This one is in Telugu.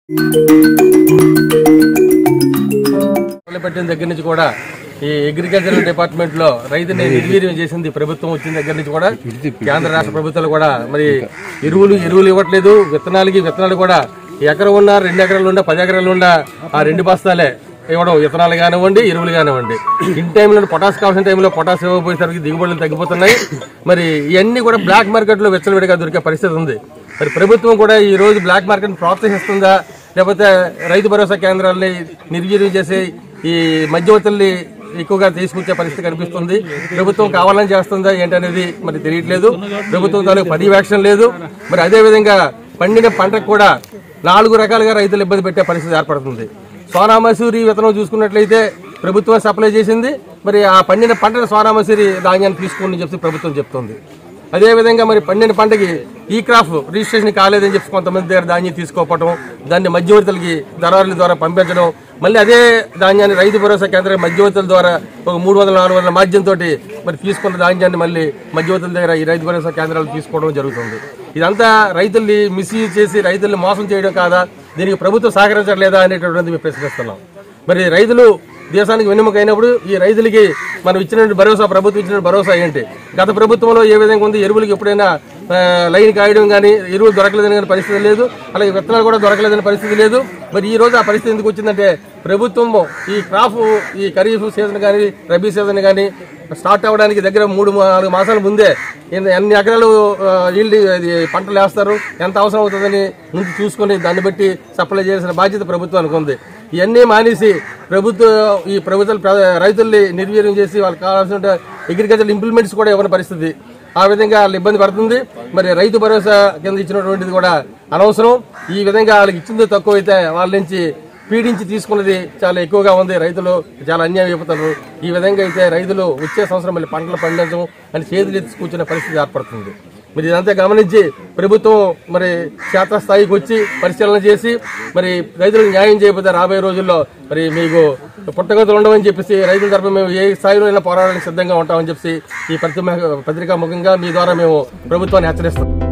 మొదలుపెట్టిన దగ్గర నుంచి కూడా ఈ అగ్రికల్చర్ డిపార్ట్మెంట్ లో రైతుని నిర్వీర్యం చేసింది ప్రభుత్వం వచ్చిన దగ్గర నుంచి కూడా కేంద్ర రాష్ట్ర ప్రభుత్వాలు కూడా మరి ఎరువులు ఎరువులు ఇవ్వట్లేదు విత్తనాలకి విత్తనాలు కూడా ఎకరం ఉన్నా రెండు ఎకరాలు ఉన్నా పది ఎకరాలు ఉన్నా ఆ రెండు బస్తాలే ఇవ్వడం విత్తనాలు కానివ్వండి ఎరువులు కానివ్వండి ఇన్ టైంలో పొటాస్ కావాల్సిన టైంలో పొటాస్ ఇవ్వబోయేసరికి దిగుబడులు తగ్గిపోతున్నాయి మరి ఇవన్నీ కూడా బ్లాక్ మార్కెట్లో వెచ్చలవిడిగా దొరికే పరిస్థితి ఉంది మరి ప్రభుత్వం కూడా ఈ రోజు బ్లాక్ మార్కెట్ ప్రోత్సహిస్తుందా లేకపోతే రైతు భరోసా కేంద్రాలని నిర్వీర్యం చేసి ఈ మధ్యవర్తుల్ని ఎక్కువగా తీసుకొచ్చే పరిస్థితి కనిపిస్తుంది ప్రభుత్వం కావాలని చేస్తుందా ఏంటనేది మరి తెలియట్లేదు ప్రభుత్వం తాలూకు పర్యవేక్షణ లేదు మరి అదే విధంగా పండిన పంటకు కూడా నాలుగు రకాలుగా రైతులు ఇబ్బంది పెట్టే పరిస్థితి ఏర్పడుతుంది సోనా మసూరి విత్తనం చూసుకున్నట్లయితే ప్రభుత్వం సప్లై చేసింది మరి ఆ పండిన పంటను సోనా మసూరి ధాన్యాన్ని తీసుకోండి చెప్పి ప్రభుత్వం చెప్తుంది అదేవిధంగా మరి పండిన పంటకి ఈ క్రాప్ రిజిస్ట్రేషన్ కాలేదని చెప్పి కొంతమంది దగ్గర ధాన్యం తీసుకోకపోవడం దాన్ని మధ్యవర్తులకి దళారుల ద్వారా పంపించడం మళ్ళీ అదే ధాన్యాన్ని రైతు భరోసా కేంద్ర మధ్యవర్తుల ద్వారా ఒక మూడు వందల నాలుగు వందల మాధ్యంతో మరి తీసుకున్న ధాన్యాన్ని మళ్ళీ మధ్యవర్తుల దగ్గర ఈ రైతు భరోసా కేంద్రాలు తీసుకోవడం జరుగుతుంది ఇదంతా రైతుల్ని మిస్యూజ్ చేసి రైతుల్ని మోసం చేయడం కాదా దీనికి ప్రభుత్వం సహకరించట్లేదా అనేటటువంటిది మేము ప్రశ్నిస్తున్నాం మరి రైతులు దేశానికి వెన్నెముక అయినప్పుడు ఈ రైతులకి మనం ఇచ్చిన భరోసా ప్రభుత్వం ఇచ్చిన భరోసా ఏంటి గత ప్రభుత్వంలో ఏ విధంగా ఉంది ఎరువులకు ఎప్పుడైనా ఆ, లైన్ కాయడం కానీ ఎరువులు దొరకలేదని కానీ పరిస్థితి లేదు అలాగే విత్తనాలు కూడా దొరకలేదని పరిస్థితి లేదు మరి ఈ రోజు ఆ పరిస్థితి ఎందుకు వచ్చిందంటే ప్రభుత్వం ఈ క్రాప్ ఈ ఖరీఫ్ సీజన్ కానీ రబీ సీజన్ కానీ స్టార్ట్ అవ్వడానికి దగ్గర మూడు నాలుగు మాసాల ముందే ఎన్ని- ఎన్ని ఎకరాలు ఈల్డ్ ఇది పంటలు వేస్తారు ఎంత అవసరం అవుతుందని ముందు చూసుకొని దాన్ని బట్టి సప్లై చేయాల్సిన బాధ్యత ప్రభుత్వానికి ఉంది ఇవన్నీ మానేసి ప్రభుత్వ ఈ ప్రభుత్వాలు ప్ర- రైతుల్ని నిర్వీర్యం చేసి వాళ్ళకి కావాల్సిన అగ్రికల్చర్ ఇంప్లిమెంట్స్ కూడా ఇవ్వని పరిస్థితి ఆ విధంగా వాళ్ళు ఇబ్బంది పడుతుంది మరి రైతు భరోసా కింద ఇచ్చినటువంటిది కూడా అనవసరం ఈ విధంగా వాళ్ళకి ఇచ్చింది తక్కువ అయితే వాళ్ళ నుంచి పీడించి తీసుకున్నది చాలా ఎక్కువగా ఉంది రైతులు చాలా అన్యాయం అయిపోతారు ఈ విధంగా అయితే రైతులు వచ్చే సంవత్సరం మళ్ళీ పంటలు పండించడం అని చేతులు ఎత్తి కూర్చునే పరిస్థితి ఏర్పడుతుంది మరి ఇదంతా గమనించి ప్రభుత్వం మరి క్షేత్రస్థాయికి వచ్చి పరిశీలన చేసి మరి రైతులకు న్యాయం చేయకపోతే రాబోయే రోజుల్లో మరి మీకు పుట్టగతులు ఉండవని చెప్పేసి రైతుల తరపున మేము ఏ స్థాయిలో అయినా పోరాడడానికి సిద్ధంగా ఉంటామని చెప్పి ఈ పత్రికా పత్రికా ముఖంగా మీ ద్వారా మేము ప్రభుత్వాన్ని హెచ్చరిస్తాం